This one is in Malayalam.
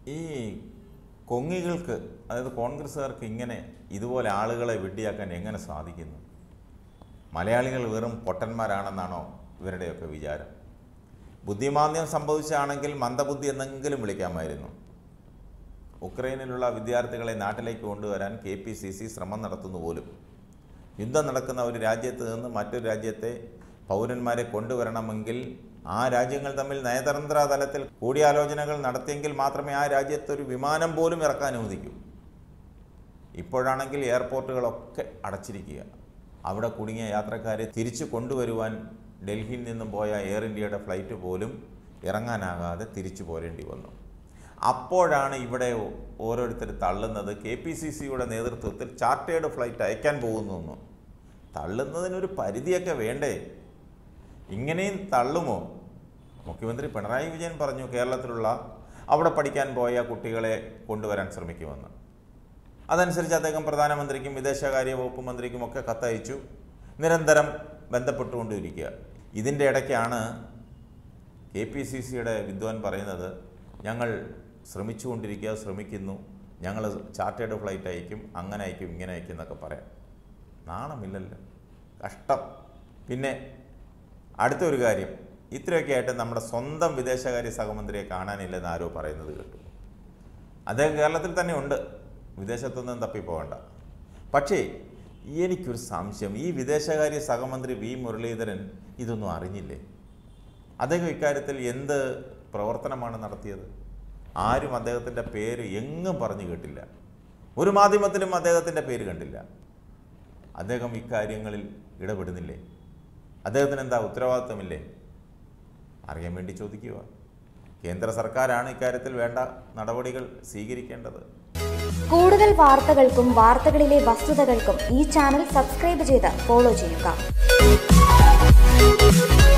ഈ കൊങ്ങികൾക്ക് അതായത് കോൺഗ്രസ്സുകാർക്ക് ഇങ്ങനെ ഇതുപോലെ ആളുകളെ വെട്ടിയാക്കാൻ എങ്ങനെ സാധിക്കുന്നു മലയാളികൾ വെറും പൊട്ടന്മാരാണെന്നാണോ ഇവരുടെയൊക്കെ വിചാരം ബുദ്ധിമാന്ദ്യം സംഭവിച്ചാണെങ്കിൽ മന്ദബുദ്ധി എന്നെങ്കിലും വിളിക്കാമായിരുന്നു ഉക്രൈനിലുള്ള വിദ്യാർത്ഥികളെ നാട്ടിലേക്ക് കൊണ്ടുവരാൻ കെ പി സി സി ശ്രമം നടത്തുന്നു പോലും യുദ്ധം നടക്കുന്ന ഒരു രാജ്യത്ത് നിന്ന് മറ്റൊരു രാജ്യത്തെ പൗരന്മാരെ കൊണ്ടുവരണമെങ്കിൽ ആ രാജ്യങ്ങൾ തമ്മിൽ നയതന്ത്ര തലത്തിൽ കൂടിയാലോചനകൾ നടത്തിയെങ്കിൽ മാത്രമേ ആ രാജ്യത്ത് ഒരു വിമാനം പോലും ഇറക്കാൻ അനുവദിക്കൂ ഇപ്പോഴാണെങ്കിൽ എയർപോർട്ടുകളൊക്കെ അടച്ചിരിക്കുക അവിടെ കുടുങ്ങിയ യാത്രക്കാരെ തിരിച്ചു കൊണ്ടുവരുവാൻ ഡൽഹിയിൽ നിന്നും പോയ എയർ ഇന്ത്യയുടെ ഫ്ലൈറ്റ് പോലും ഇറങ്ങാനാകാതെ തിരിച്ചു പോരേണ്ടി വന്നു അപ്പോഴാണ് ഇവിടെ ഓരോരുത്തർ തള്ളുന്നത് കെ പി സി സിയുടെ നേതൃത്വത്തിൽ ചാർട്ടേഡ് ഫ്ലൈറ്റ് അയക്കാൻ പോകുന്നു എന്ന്. തള്ളുന്നതിനൊരു പരിധിയൊക്കെ വേണ്ടേ ഇങ്ങനെയും തള്ളുമോ മുഖ്യമന്ത്രി പിണറായി വിജയൻ പറഞ്ഞു കേരളത്തിലുള്ള അവിടെ പഠിക്കാൻ പോയ കുട്ടികളെ കൊണ്ടുവരാൻ ശ്രമിക്കുമെന്ന് അതനുസരിച്ച് അദ്ദേഹം പ്രധാനമന്ത്രിക്കും വിദേശകാര്യ വകുപ്പ് മന്ത്രിക്കും ഒക്കെ കത്തയച്ചു നിരന്തരം ബന്ധപ്പെട്ടുകൊണ്ടിരിക്കുക ഇതിൻ്റെ ഇടയ്ക്കാണ് കെ പി സി സിയുടെ വിദ്വാൻ പറയുന്നത് ഞങ്ങൾ ശ്രമിച്ചുകൊണ്ടിരിക്കുക ശ്രമിക്കുന്നു ഞങ്ങൾ ചാർട്ടേഡ് ഫ്ലൈറ്റ് അയക്കും അങ്ങനെ അയക്കും ഇങ്ങനെ അയക്കും എന്നൊക്കെ പറയാം നാണമില്ലല്ലോ കഷ്ടം പിന്നെ അടുത്തൊരു കാര്യം ഇത്രയൊക്കെ ആയിട്ട് നമ്മുടെ സ്വന്തം വിദേശകാര്യ സഹമന്ത്രിയെ കാണാനില്ലെന്ന് ആരോ പറയുന്നത് കേട്ടു അദ്ദേഹം കേരളത്തിൽ തന്നെ ഉണ്ട് വിദേശത്തൊന്നും തപ്പിപ്പോകണ്ട പക്ഷേ എനിക്കൊരു സംശയം ഈ വിദേശകാര്യ സഹമന്ത്രി വി മുരളീധരൻ ഇതൊന്നും അറിഞ്ഞില്ലേ അദ്ദേഹം ഇക്കാര്യത്തിൽ എന്ത് പ്രവർത്തനമാണ് നടത്തിയത് ആരും അദ്ദേഹത്തിൻ്റെ പേര് എങ്ങും പറഞ്ഞു കേട്ടില്ല ഒരു മാധ്യമത്തിലും അദ്ദേഹത്തിൻ്റെ പേര് കണ്ടില്ല അദ്ദേഹം ഇക്കാര്യങ്ങളിൽ ഇടപെടുന്നില്ലേ അദ്ദേഹത്തിന് എന്താ ഉത്തരവാദിത്വമില്ലേ അറിയാൻ വേണ്ടി ചോദിക്കുക കേന്ദ്ര സർക്കാരാണ് ഇക്കാര്യത്തിൽ വേണ്ട നടപടികൾ സ്വീകരിക്കേണ്ടത് കൂടുതൽ വാർത്തകൾക്കും വാർത്തകളിലെ വസ്തുതകൾക്കും ഈ ചാനൽ സബ്സ്ക്രൈബ് ചെയ്ത് ഫോളോ ചെയ്യുക